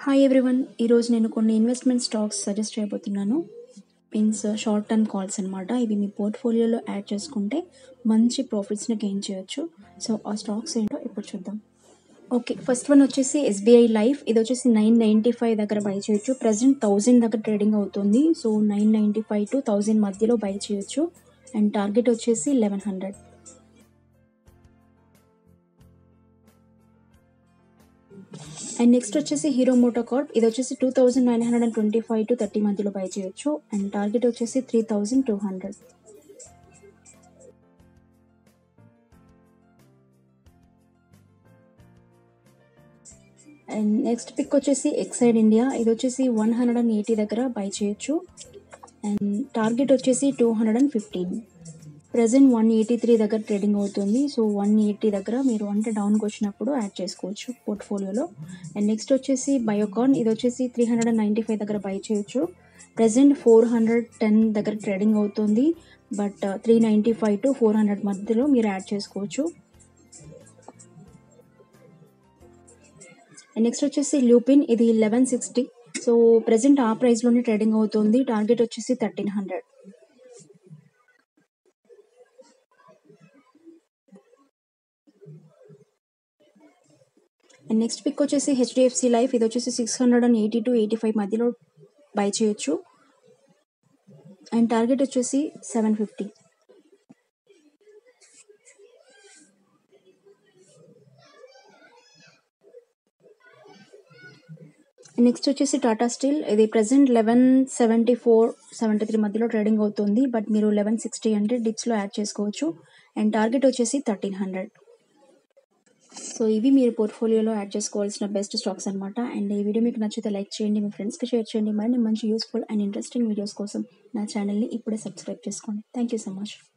hi everyone ఈరోజు నేను కొన్ని ఇన్వెస్ట్మెంట్ స్టాక్స్ సజెస్ట్ చేయబోతున్నాను మీన్స్ షార్ట్ టర్మ్ కాల్స్ అనమాట ఇవి మీ పోర్ట్ఫోలియోలో యాడ్ చేసుకుంటే మంచి ప్రాఫిట్స్ని గెయిన్ చేయొచ్చు సో ఆ స్టాక్స్ ఏంటో ఇప్పుడు చూద్దాం ఓకే ఫస్ట్ వన్ వచ్చేసి ఎస్బీఐ లైఫ్ ఇది వచ్చేసి నైన్ నైంటీ ఫైవ్ దగ్గర బై చేయొచ్చు ప్రజెంట్ థౌజండ్ దగ్గర ట్రేడింగ్ అవుతుంది so nine ninety five to thousand మధ్యలో బై చేయొచ్చు అండ్ టార్గెట్ వచ్చేసి లెవెన్ హండ్రెడ్ అండ్ నెక్స్ట్ వచ్చేసి హీరో మోటో కార్ప్ ఇది వచ్చేసి two thousand nine hundred and twenty five to thirty మధ్యలో బై చేయొచ్చు అండ్ టార్గెట్ వచ్చేసి three thousand two hundred and next pick వచ్చేసి ఎక్సైడ్ ఇండియా ఇది వచ్చేసి వన్ హండ్రెడ్ అండ్ ఎయిటీ దగ్గర బై చేయొచ్చు అండ్ టార్గెట్ వచ్చేసి two hundred and fifteen present one eighty three దగ్గర ట్రేడింగ్ అవుతుంది సో వన్ ఎయిటీ దగ్గర మీరు అంటే డౌన్కి వచ్చినప్పుడు యాడ్ చేసుకోవచ్చు పోర్ట్ఫోలియోలో అండ్ నెక్స్ట్ వచ్చేసి బయోకాన్ ఇది వచ్చేసి three hundred and ninety five దగ్గర బై చేయొచ్చు ప్రజెంట్ ఫోర్ హండ్రెడ్ టెన్ దగ్గర ట్రేడింగ్ అవుతుంది but three ninety five to four hundred మధ్యలో మీరు యాడ్ చేసుకోవచ్చు అండ్ నెక్స్ట్ వచ్చేసి లూపిన్ ఇది లెవెన్ సిక్స్టీ సో ప్రజెంట్ ఆ ప్రైస్లోనే ట్రేడింగ్ అవుతుంది టార్గెట్ వచ్చేసి thirteen hundred and next pick వచ్చేసి హెచ్డిఎఫ్సి లైఫ్ ఇది వచ్చేసి six hundred and eighty to eighty five మధ్యలో బై చేయొచ్చు అండ్ టార్గెట్ వచ్చేసి సెవెన్ ఫిఫ్టీ నెక్స్ట్ వచ్చేసి టాటా స్టీల్ ఇది present eleven seventy four seventy three మధ్యలో ట్రేడింగ్ అవుతుంది బట్ మీరు లెవెన్ సిక్స్టీ అంటే డిప్స్లో యాడ్ చేసుకోవచ్చు అండ్ టార్గెట్ వచ్చేసి థర్టీన్ హండ్రెడ్ సో ఇవి మీరు పోర్ట్ఫోలియోలో యాడ్ చేసుకోవాల్సిన బెస్ట్ స్టాక్స్ అనమాట అండ్ ఈ వీడియో మీకు నచ్చితే లైక్ చేయండి మీ ఫ్రెండ్స్కి షేర్ చేయండి మరిన్ని మంచి యూస్ఫుల్ అండ్ ఇంట్రెస్టింగ్ వీడియోస్ కోసం నా ఛానల్ని ఇప్పుడే సబ్స్క్రైబ్ చేసుకోండి థ్యాంక్ యూ సో మచ్